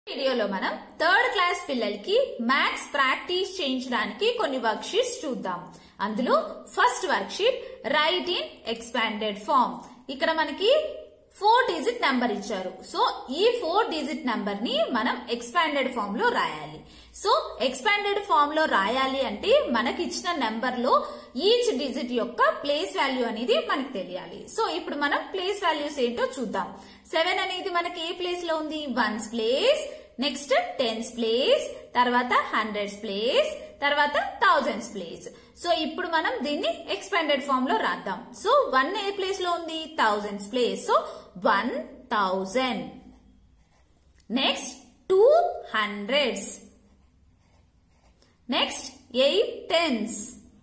వీడియోలో మనం third class పిల్లలకి మ్యాథ్స్ ప్రాక్టీస్ చేయించడానికి కొన్ని వర్క్ షీట్స్ చూద్దాం అందులో first worksheet write in expanded form ఇక్కడ మనకి ఫోర్ డిజిట్ నంబర్ ఇచ్చారు సో ఈ ఫోర్ డిజిట్ నంబర్ ని మనం ఎక్స్పాండెడ్ ఫామ్ లో రాయాలి సో ఎక్స్పాండెడ్ ఫామ్ లో రాయాలి అంటే మనకి ఇచ్చిన నెంబర్ లో ఈచ్ డిజిట్ యొక్క ప్లేస్ వాల్యూ అనేది మనకి తెలియాలి సో ఇప్పుడు మనం ప్లేస్ వాల్యూస్ ఏంటో చూద్దాం సెవెన్ అనేది మనకి ఏ ప్లేస్ లో ఉంది ones place next tens place తర్వాత హండ్రెడ్స్ ప్లేస్ తర్వాత థౌజండ్స్ ప్లేస్ సో ఇప్పుడు మనం దీన్ని ఎక్స్పాండెడ్ ఫామ్ లో రాద్దాం సో వన్ ఏ ప్లేస్ లో ఉంది thousands place so one thousand next two hundreds next eight tens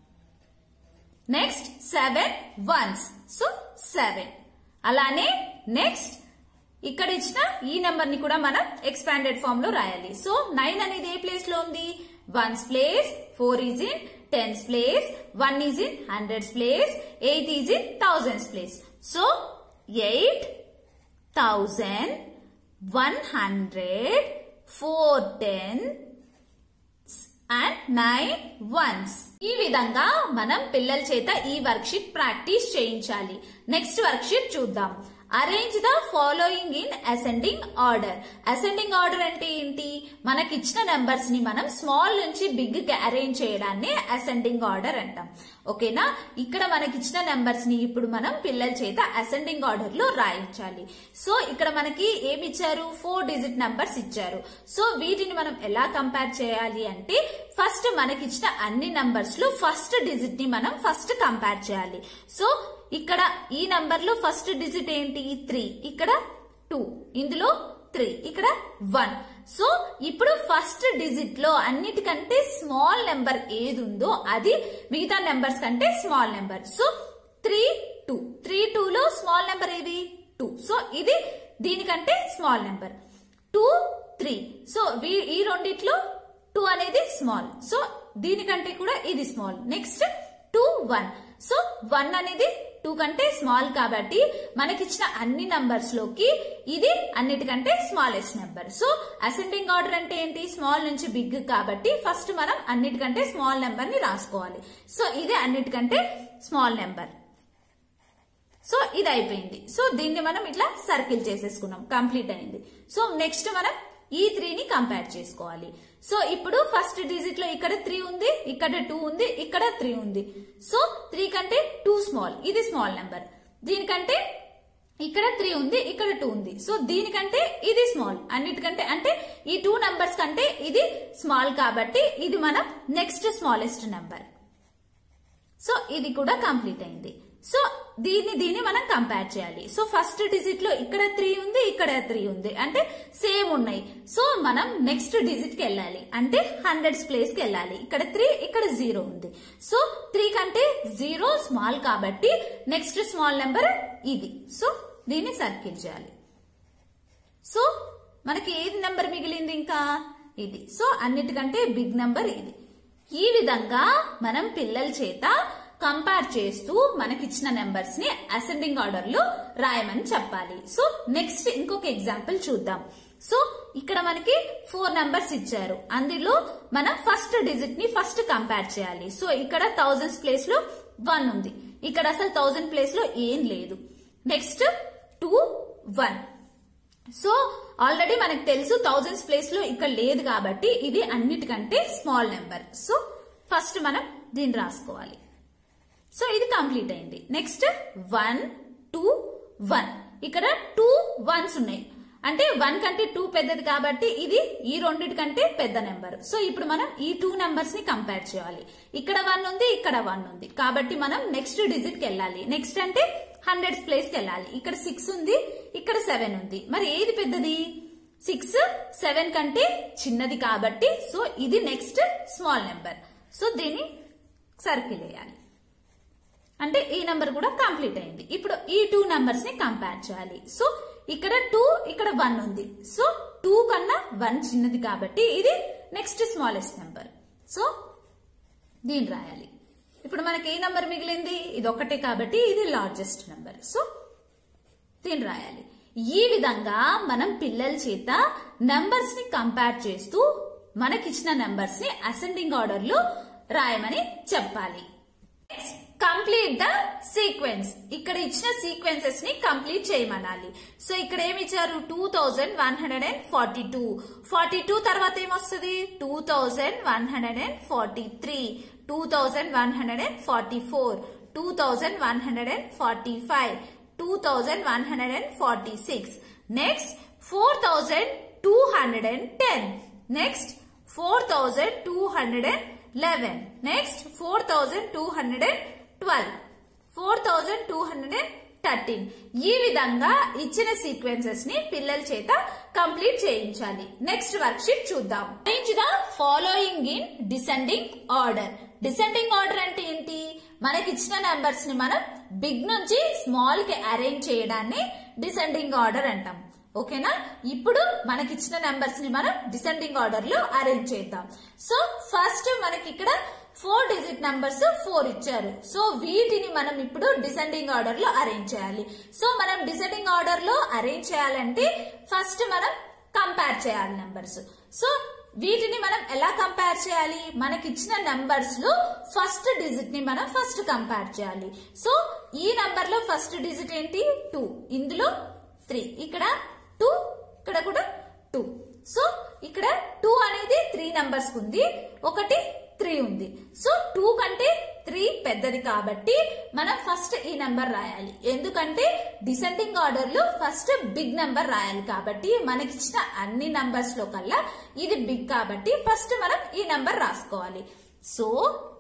next seven ones so seven అలానే నెక్స్ట్ ఇక్కడ ఇచ్చిన ఈ నెంబర్ ని కూడా మనం ఎక్స్పాండెడ్ ఫామ్ లో రాయాలి సో నైన్ అనేది ఏ ప్లేస్ లో ఉంది ones place four is in tens place one is in hundreds place eight is in thousands place so eight thousand one hundred four ten and nine ones ఈ విధంగా మనం పిల్లల చేత ఈ వర్క్ షీట్ ప్రాక్టీస్ చేయించాలి next worksheet చూద్దాం arrange the following in ascending order ascending order అంటే ఏంటి మనకి ఇచ్చిన నెంబర్స్ ని మనం స్మాల్ నుంచి బిగ్ కి అరేంజ్ చేయడాన్ని అసెండింగ్ ఆర్డర్ అంటాం ఓకేనా ఇక్కడ మనకి ఇచ్చిన నెంబర్స్ ని ఇప్పుడు మనం పిల్లల చేత అసెండింగ్ ఆర్డర్ లో రాయించాలి సో ఇక్కడ మనకి ఏమి ఇచ్చారు ఫోర్ డిజిట్ నెంబర్స్ ఇచ్చారు సో వీటిని మనం ఎలా కంపేర్ చేయాలి అంటే ఫస్ట్ మనకి ఇచ్చిన అన్ని నంబర్స్ లో ఫస్ట్ డిజిట్ ని మనం ఫస్ట్ కంపేర్ చేయాలి సో ఇక్కడ ఈ నంబర్ లో ఫస్ట్ డిజిట్ ఏంటి త్రీ ఇక్కడ టూ ఇందులో త్రీ ఇక్కడ వన్ సో ఇప్పుడు ఫస్ట్ డిజిట్ లో అన్నిటికంటే స్మాల్ నెంబర్ ఏది ఉందో అది మిగతా నెంబర్స్ కంటే small number so three two three two లో స్మాల్ నెంబర్ ఏది టూ సో ఇది దీనికంటే small number two three so ఈ రెండిట్లో టూ అనేది స్మాల్ సో దీనికంటే కూడా ఇది small next two one so one అనేది టూ కంటే స్మాల్ కాబట్టి మనకిచ్చిన అన్ని నంబర్స్ లోకి ఇది అన్నిటికంటే smallest number so ascending order అంటే ఏంటి స్మాల్ నుంచి బిగ్ కాబట్టి ఫస్ట్ మనం అన్నిటికంటే స్మాల్ నెంబర్ ని రాసుకోవాలి సో ఇది అన్నిటికంటే స్మాల్ నెంబర్ సో ఇది అయిపోయింది సో దీన్ని మనం ఇట్లా సర్కిల్ చేసేసుకున్నాం కంప్లీట్ అయింది సో నెక్స్ట్ మనం ఈ త్రీని కంపేర్ చేసుకోవాలి సో ఇప్పుడు ఫస్ట్ డిజిట్ లో ఇక్కడ త్రీ ఉంది ఇక్కడ టూ ఉంది ఇక్కడ త్రీ ఉంది సో త్రీ కంటే టూ స్మాల్ ఇది స్మాల్ నెంబర్ దీనికంటే ఇక్కడ త్రీ ఉంది ఇక్కడ టూ ఉంది సో దీనికంటే ఇది స్మాల్ అన్నిటికంటే అంటే ఈ టూ నంబర్స్ కంటే ఇది స్మాల్ కాబట్టి ఇది మనం నెక్స్ట్ స్మాలెస్ట్ నెంబర్ సో ఇది కూడా కంప్లీట్ అయింది సో దీన్ని దీన్ని మనం కంపేర్ చేయాలి సో ఫస్ట్ డిజిట్ లో ఇక్కడ త్రీ ఉంది ఇక్కడ త్రీ ఉంది అంటే సేమ్ ఉన్నాయి సో మనం నెక్స్ట్ డిజిట్ కి వెళ్ళాలి అంటే హండ్రెడ్స్ ప్లేస్ కి వెళ్ళాలి ఇక్కడ త్రీ ఇక్కడ జీరో ఉంది సో త్రీ కంటే జీరో స్మాల్ కాబట్టి నెక్స్ట్ స్మాల్ నెంబర్ ఇది సో దీన్ని సర్కిల్ చేయాలి సో మనకి ఏది నెంబర్ మిగిలింది ఇంకా ఇది సో అన్నిటికంటే బిగ్ నెంబర్ ఇది ఈ విధంగా మనం పిల్లల చేత కంపేర్ చేస్తూ మనకిచ్చిన నెంబర్స్ ని అసెండింగ్ ఆర్డర్ లో రాయమని చెప్పాలి సో నెక్స్ట్ ఇంకొక ఎగ్జాంపుల్ చూద్దాం సో ఇక్కడ మనకి ఫోర్ నెంబర్స్ ఇచ్చారు అందులో మనం ఫస్ట్ డిజిట్ ని ఫస్ట్ కంపేర్ చేయాలి సో ఇక్కడ థౌజండ్స్ ప్లేస్ లో వన్ ఉంది ఇక్కడ అసలు థౌజండ్ ప్లేస్ లో ఏం లేదు next two one so already మనకు తెలుసు థౌజండ్స్ ప్లేస్ లో ఇక్కడ లేదు కాబట్టి ఇది అన్నిటికంటే స్మాల్ నెంబర్ సో ఫస్ట్ మనం దీన్ని రాసుకోవాలి సో ఇది కంప్లీట్ అయింది నెక్స్ట్ వన్ టూ వన్ ఇక్కడ టూ వన్స్ ఉన్నాయి అంటే వన్ కంటే టూ పెద్దది కాబట్టి ఇది ఈ రెండింటి కంటే పెద్ద నెంబర్ సో ఇప్పుడు మనం ఈ టూ నెంబర్స్ ని కంపేర్ చేయాలి ఇక్కడ వన్ ఉంది ఇక్కడ వన్ ఉంది కాబట్టి మనం నెక్స్ట్ డిజిట్ కి వెళ్ళాలి నెక్స్ట్ అంటే హండ్రెడ్స్ ప్లేస్ కి వెళ్ళాలి ఇక్కడ సిక్స్ ఉంది ఇక్కడ సెవెన్ ఉంది మరి ఏది పెద్దది సిక్స్ సెవెన్ కంటే చిన్నది కాబట్టి సో ఇది నెక్స్ట్ స్మాల్ నెంబర్ సో దీన్ని సర్కిల్ వేయాలి అంటే ఈ నెంబర్ కూడా కంప్లీట్ అయింది ఇప్పుడు ఈ టూ నెంబర్స్ ని కంపేర్ చేయాలి సో ఇక్కడ టూ ఇక్కడ వన్ ఉంది సో టూ కన్నా వన్ చిన్నది కాబట్టి ఇది నెక్స్ట్ స్మాలెస్ట్ నెంబర్ సో దీన్ని రాయాలి ఇప్పుడు మనకి ఏ నెంబర్ మిగిలింది ఇది ఒకటే కాబట్టి ఇది లార్జెస్ట్ నెంబర్ సో దీన్ని రాయాలి ఈ విధంగా మనం పిల్లల చేత నంబర్స్ ని కంపేర్ చేస్తూ మనకిచ్చిన నంబర్స్ ని అసెండింగ్ ఆర్డర్ లో రాయమని చెప్పాలి కంప్లీట్ ద సీక్వెన్స్ ఇక్కడ ఇచ్చిన సీక్వెన్సెస్ ని కంప్లీట్ చేయమనాలి సో ఇక్కడ ఏమి ఇచ్చారు two thousand one hundred and forty two forty two తర్వాత ఏమొస్తుంది two thousand one hundred and forty three two thousand one hundred and forty four two thousand one hundred and forty five two thousand one hundred and forty six next four thousand two hundred and ten next four thousand two hundred and eleven next four thousand two hundred and twelve four thousand two hundred and thirteen ఈ విధంగా ఇచ్చిన sequences ని పిల్లల చేత complete చేయించాలి next worksheet చూద్దాం arrange the following in descending order descending order అంటే ఏంటి మనకి ఇచ్చిన నంబర్స్ ని మనం బిగ్ నుంచి స్మాల్ కి అరేంజ్ చేయడాన్ని డిసెండింగ్ ఆర్డర్ అంటాం ఓకేనా ఇప్పుడు మనకిచ్చిన నెంబర్స్ ని మనం డిసెండింగ్ ఆర్డర్ లో అరేంజ్ చేద్దాం సో ఫస్ట్ మనకి ఇక్కడ ఫోర్ డిజిట్ నంబర్స్ ఫోర్ ఇచ్చారు సో వీటిని మనం ఇప్పుడు డిసెండింగ్ ఆర్డర్ లో అరేంజ్ చేయాలి సో మనం డిసెండింగ్ ఆర్డర్ లో అరేంజ్ చేయాలంటే ఫస్ట్ మనం కంపేర్ చేయాలి నంబర్స్ సో వీటిని మనం ఎలా కంపేర్ చేయాలి మనకి ఇచ్చిన నంబర్స్ లో ఫస్ట్ డిజిట్ ని మనం ఫస్ట్ కంపేర్ చేయాలి సో ఈ నంబర్ లో ఫస్ట్ డిజిట్ ఏంటి టూ ఇందులో త్రీ ఇక్కడ టూ ఇక్కడ కూడా టూ సో ఇక్కడ టూ అనేది త్రీ నంబర్స్ ఉంది ఒకటి త్రీ ఉంది సో టూ కంటే త్రీ పెద్దది కాబట్టి మనం ఫస్ట్ ఈ నంబర్ రాయాలి ఎందుకంటే డిసెండింగ్ ఆర్డర్ లో ఫస్ట్ బిగ్ నంబర్ రాయాలి కాబట్టి మనకిచ్చిన అన్ని నంబర్స్ లో కల్లా ఇది బిగ్ కాబట్టి ఫస్ట్ మనం ఈ నంబర్ రాసుకోవాలి సో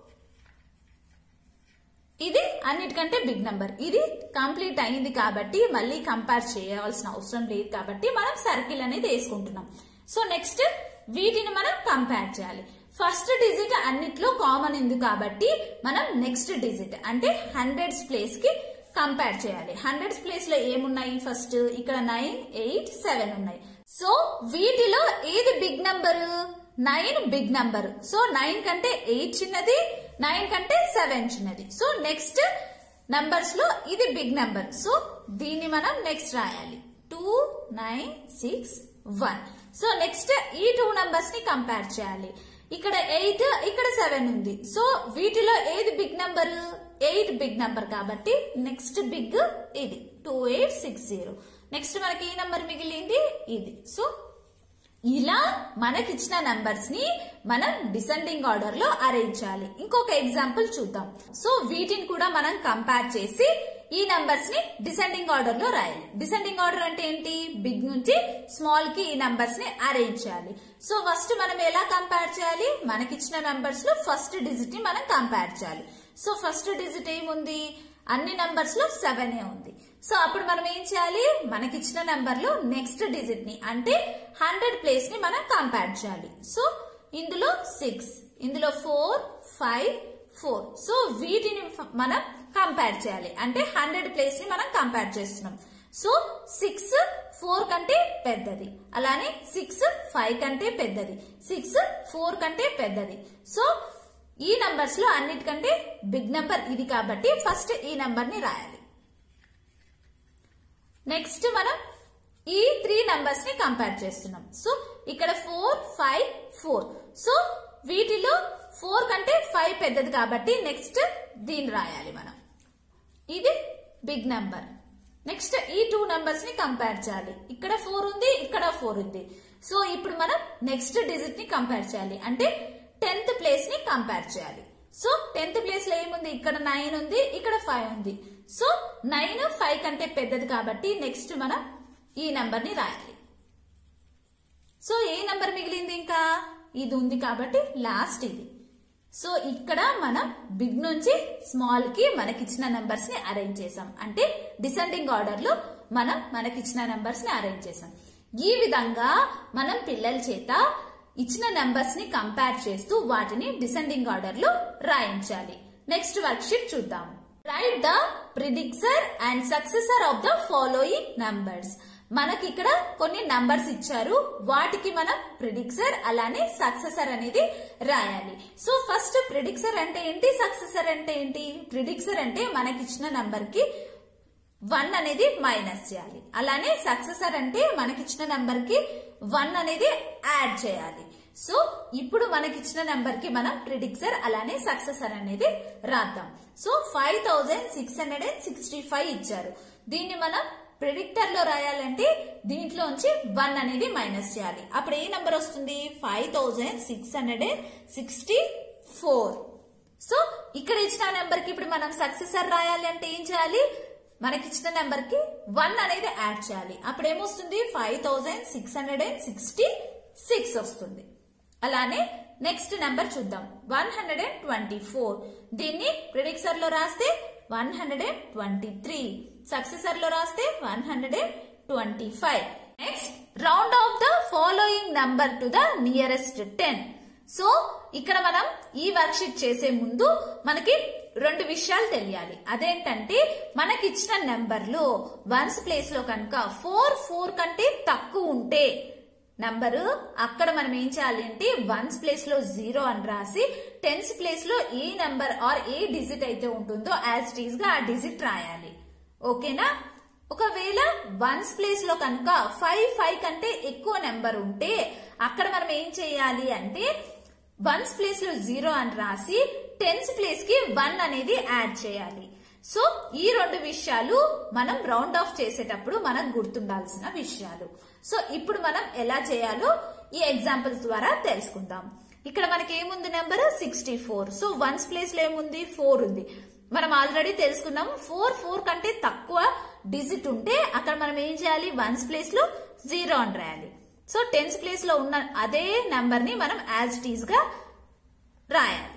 ఇది అన్నిటికంటే బిగ్ నంబర్ ఇది కంప్లీట్ అయింది కాబట్టి మళ్ళీ కంపేర్ చేయాల్సిన అవసరం లేదు కాబట్టి మనం సర్కిల్ అనేది వేసుకుంటున్నాం సో నెక్స్ట్ వీటిని మనం కంపేర్ చేయాలి ఫస్ట్ డిజిట్ అన్నిట్లో కామన్ ఉంది కాబట్టి మనం నెక్స్ట్ డిజిట్ అంటే హండ్రెడ్స్ ప్లేస్ కి కంపేర్ చేయాలి హండ్రెడ్స్ ప్లేస్ లో ఏమున్నాయి ఫస్ట్ ఇక్కడ నైన్ ఎయిట్ సెవెన్ ఉన్నాయి సో వీటిలో ఏది big number nine big number so nine కంటే ఎయిట్ చిన్నది నైన్ కంటే సెవెన్ చిన్నది సో నెక్స్ట్ నంబర్స్ లో ఇది బిగ్ నంబర్ సో దీన్ని మనం నెక్స్ట్ రాయాలి two nine six one so next ఈ టూ నంబర్స్ ని కంపేర్ చేయాలి ఇక్కడ ఎయిట్ ఇక్కడ సెవెన్ ఉంది సో వీటిలో ఏది big number eight big number కాబట్టి నెక్స్ట్ బిగ్ ఇది two eight six zero next మనకి ఏ నంబర్ మిగిలింది ఇది సో ఇలా మనకిచ్చిన నంబర్స్ ని మనం డిసెండింగ్ ఆర్డర్ లో అరేంజ్ చేయాలి ఇంకొక ఎగ్జాంపుల్ చూద్దాం సో వీటిని కూడా మనం కంపేర్ చేసి ఈ నంబర్స్ ని డిసెండింగ్ ఆర్డర్ లో రాయాలి డిసెండింగ్ ఆర్డర్ అంటే ఏంటి బిగ్ నుంచి స్మాల్ కి ఈ నంబర్స్ ని అరేంజ్ చేయాలి సో ఫస్ట్ మనం ఎలా కంపేర్ చేయాలి మనకిచ్చిన నంబర్స్ లో ఫస్ట్ డిజిట్ ని మనం కంపేర్ చేయాలి సో ఫస్ట్ డిజిట్ ఏముంది అన్ని నంబర్స్ లో సెవెన్ ఏ ఉంది సో అప్పుడు మనం ఏం చేయాలి మనకిచ్చిన నంబర్ లో నెక్స్ట్ డిజిట్ ని అంటే హండ్రెడ్ ప్లేస్ ని మనం కంపేర్ చేయాలి సో ఇందులో సిక్స్ ఇందులో ఫోర్ ఫైవ్ ఫోర్ సో వీటిని ఫ- మనం కంపేర్ చేయాలి అంటే హండ్రెడ్ ప్లేస్ ని మనం కంపేర్ చేస్తున్నాం సో సిక్స్ ఫోర్ కంటే పెద్దది అలానే సిక్స్ ఫైవ్ కంటే పెద్దది సిక్స్ ఫోర్ కంటే పెద్దది సో ఈ నంబర్స్ లో అన్నిటికంటే బిగ్ నంబర్ ఇది కాబట్టి ఫస్ట్ ఈ నంబర్ ని రాయాలి నెక్స్ట్ మనం ఈ త్రీ నంబర్స్ ని కంపేర్ చేస్తున్నాం సో ఇక్కడ ఫోర్ ఫైవ్ ఫోర్ సో వీటిలో ఫోర్ కంటే ఫైవ్ పెద్దది కాబట్టి నెక్స్ట్ దీన్ని రాయాలి మనం ఇది బిగ్ నంబర్ నెక్స్ట్ ఈ టూ నంబర్స్ ని కంపేర్ చేయాలి ఇక్కడ ఫోర్ ఉంది ఇక్కడ ఫోర్ ఉంది సో ఇప్పుడు మనం నెక్స్ట్ డిజిట్ ని కంపేర్ చేయాలి అంటే టెన్త్ ప్లేస్ ని కంపేర్ చేయాలి సో టెన్త్ ప్లేస్ లో ఏముంది ఇక్కడ నైన్ ఉంది ఇక్కడ ఫైవ్ ఉంది సో నైన్ ఫైవ్ కంటే పెద్దది కాబట్టి నెక్స్ట్ మనం ఈ నంబర్ ని రాయాలి సో ఏ నంబర్ మిగిలింది ఇంకా ఇది ఉంది కాబట్టి లాస్ట్ ఇది సో ఇక్కడ మనం బిగ్ నుంచి స్మాల్ కి మనకిచ్చిన నంబర్స్ ని అరేంజ్ చేసాం అంటే డిసెండింగ్ ఆర్డర్ లో మనం మనకిచ్చిన నంబర్స్ ని అరేంజ్ చేసాం ఈ విధంగా మనం పిల్లల చేత ఇచ్చిన నంబర్స్ ని కంపేర్ చేస్తూ వాటిని డిసెండింగ్ ఆర్డర్ లో రాయించాలి నెక్స్ట్ వర్క్ షీట్ చూద్దాం write the predecessor and successor of the following numbers మనకి ఇక్కడ కొన్ని నంబర్స్ ఇచ్చారు వాటికి మనం ప్రిడిక్సర్ అలానే సక్సెసర్ అనేది రాయాలి సో ఫస్ట్ ప్రిడిక్సర్ అంటే ఏంటి సక్సెసర్ అంటే ఏంటి ప్రిడిక్సర్ అంటే మనకి ఇచ్చిన నంబర్ కి వన్ అనేది మైనస్ చేయాలి అలానే సక్సెసర్ అంటే మనకిచ్చిన నెంబర్ కి వన్ అనేది యాడ్ చేయాలి సో ఇప్పుడు మనకిచ్చిన నెంబర్ కి మనం ప్రిడిక్సర్ అలానే సక్సెసర్ అనేది రాద్దాం so five thousand six hundred and sixty five ఇచ్చారు దీన్ని మనం ప్రిడిక్టర్ లో రాయాలంటే దీంట్లోంచి వన్ అనేది మైనస్ చేయాలి అప్పుడు ఏ నెంబర్ వస్తుంది five thousand six hundred and sixty four so ఇక్కడ ఇచ్చిన నెంబర్ కి ఇప్పుడు మనం సక్సెసర్ రాయాలి అంటే ఏం చేయాలి మనకిచ్చిన నెంబర్ కి వన్ అనేది యాడ్ చేయాలి అప్పుడు ఏమొస్తుంది five thousand six hundred and sixty six వస్తుంది అలానే నెక్స్ట్ నెంబర్ చూద్దాం one hundred and twenty four దీన్ని ప్రిడిక్సర్ లో రాస్తే one hundred and twenty three successor లో రాస్తే one hundred and twenty five next round off the following number to the nearest ten so ఇక్కడ మనం ఈ వర్క్షీట్ చేసే ముందు మనకి రెండు విషయాలు తెలియాలి అదేంటంటే మనకి ఇచ్చిన నెంబర్లు వన్స్ ప్లేస్ లో కనుక ఫోర్ ఫోర్ కంటే తక్కువ ఉంటే నంబరు అక్కడ మనం ఏం చేయాలి అంటే వన్స్ ప్లేస్ లో జీరో అని రాసి టెన్స్ ప్లేస్ లో ఏ నంబర్ ఆర్ ఏ డిజిట్ అయితే ఉంటుందో యాజ్ టీజ్ గా ఆ డిజిట్ రాయాలి ఓకేనా ఒకవేళ వన్స్ ప్లేస్ లో కనుక ఫైవ్ ఫైవ్ కంటే ఎక్కువ నెంబర్ ఉంటే అక్కడ మనం ఏం చేయాలి అంటే వన్స్ ప్లేస్ లో జీరో అని రాసి టెన్స్ ప్లేస్ కి వన్ అనేది యాడ్ చేయాలి సో ఈ రెండు విషయాలు మనం రౌండ్ ఆఫ్ చేసేటప్పుడు మనకు గుర్తుండాల్సిన విషయాలు సో ఇప్పుడు మనం ఎలా చేయాలో ఈ ఎగ్జాంపుల్స్ ద్వారా తెలుసుకుందాం ఇక్కడ మనకి ఏముంది number sixty four so ones place లో ఏముంది ఫోర్ ఉంది మనం ఆల్రెడీ తెలుసుకున్నాము ఫోర్ ఫోర్ కంటే తక్కువ డిజిట్ ఉంటే అక్కడ మనం ఏం చేయాలి వన్స్ ప్లేస్ లో జీరో అని రాయాలి సో టెన్స్ ప్లేస్ లో ఉన్న అదే నెంబర్ ని మనం యాజ్ టీజ్ గా రాయాలి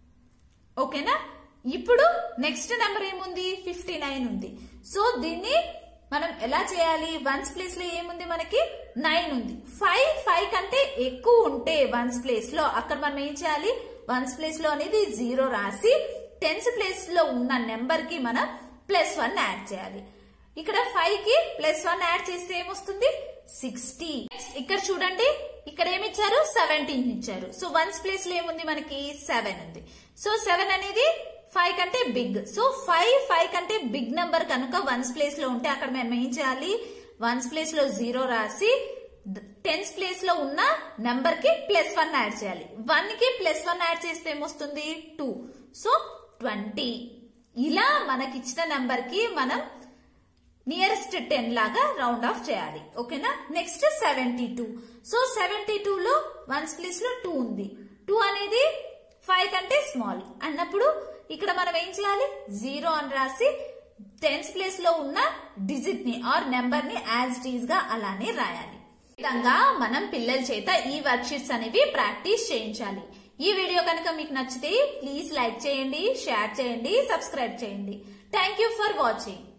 ఓకేనా ఇప్పుడు నెక్స్ట్ నెంబర్ ఏముంది ఫిఫ్టీ నైన్ ఉంది సో దీన్ని మనం ఎలా చేయాలి వన్స్ ప్లేస్ లో ఏముంది మనకి నైన్ ఉంది ఫైవ్ ఫైవ్ కంటే ఎక్కువ ఉంటే వన్స్ ప్లేస్ లో అక్కడ మనం ఏం చేయాలి వన్స్ ప్లేస్ లో అనేది జీరో రాసి టెన్స్ ప్లేస్ లో ఉన్న నెంబర్ కి మనం ప్లస్ వన్ యాడ్ చేయాలి ఇక్కడ ఫైవ్ కి ప్లస్ వన్ యాడ్ చేస్తే ఏమొస్తుంది సిక్స్టీ ఇక్కడ చూడండి ఇక్కడ ఏమి ఇచ్చారు సెవెంటీన్ ఇచ్చారు సో వన్స్ ప్లేస్ లో ఏముంది మనకి సెవెన్ ఉంది సో సెవెన్ అనేది ఫైవ్ కంటే బిగ్ సో ఫైవ్ ఫైవ్ కంటే బిగ్ నెంబర్ కనుక వన్స్ ప్లేస్ లో ఉంటే అక్కడ మేము ఏం చేయాలి వన్స్ ప్లేస్ లో జీరో రాసి టెన్స్ ప్లేస్ లో ఉన్న నెంబర్ కి ప్లస్ వన్ యాడ్ చేయాలి వన్ కి ప్లస్ వన్ యాడ్ చేస్తే ఏమొస్తుంది టూ సో ట్వంటీ ఇలా మనకిచ్చిన నెంబర్ కి మనం నియరెస్ట్ టెన్ లాగా రౌండ్ ఆఫ్ చేయాలి ఓకేనా next seventy two so seventy two లో వన్స్ ప్లేస్ లో టూ ఉంది టూ అనేది ఫైవ్ కంటే స్మాల్ అన్నప్పుడు ఇక్కడ మనం ఏం చేయాలి జీరో అని రాసి టెన్స్ ప్లేస్ లో ఉన్న డిజిట్ ని ఆర్ నెంబర్ ని యాజ్ టీజ్ గా అలానే రాయాలి ఈ విధంగా మనం పిల్లల చేత ఈ వర్క్షీట్స్ అనేవి ప్రాక్టీస్ చేయించాలి ఈ వీడియో కనుక మీకు నచ్చితే ప్లీజ్ లైక్ చేయండి షేర్ చేయండి సబ్స్క్రైబ్ చేయండి థ్యాంక్ యూ ఫర్ వాచింగ్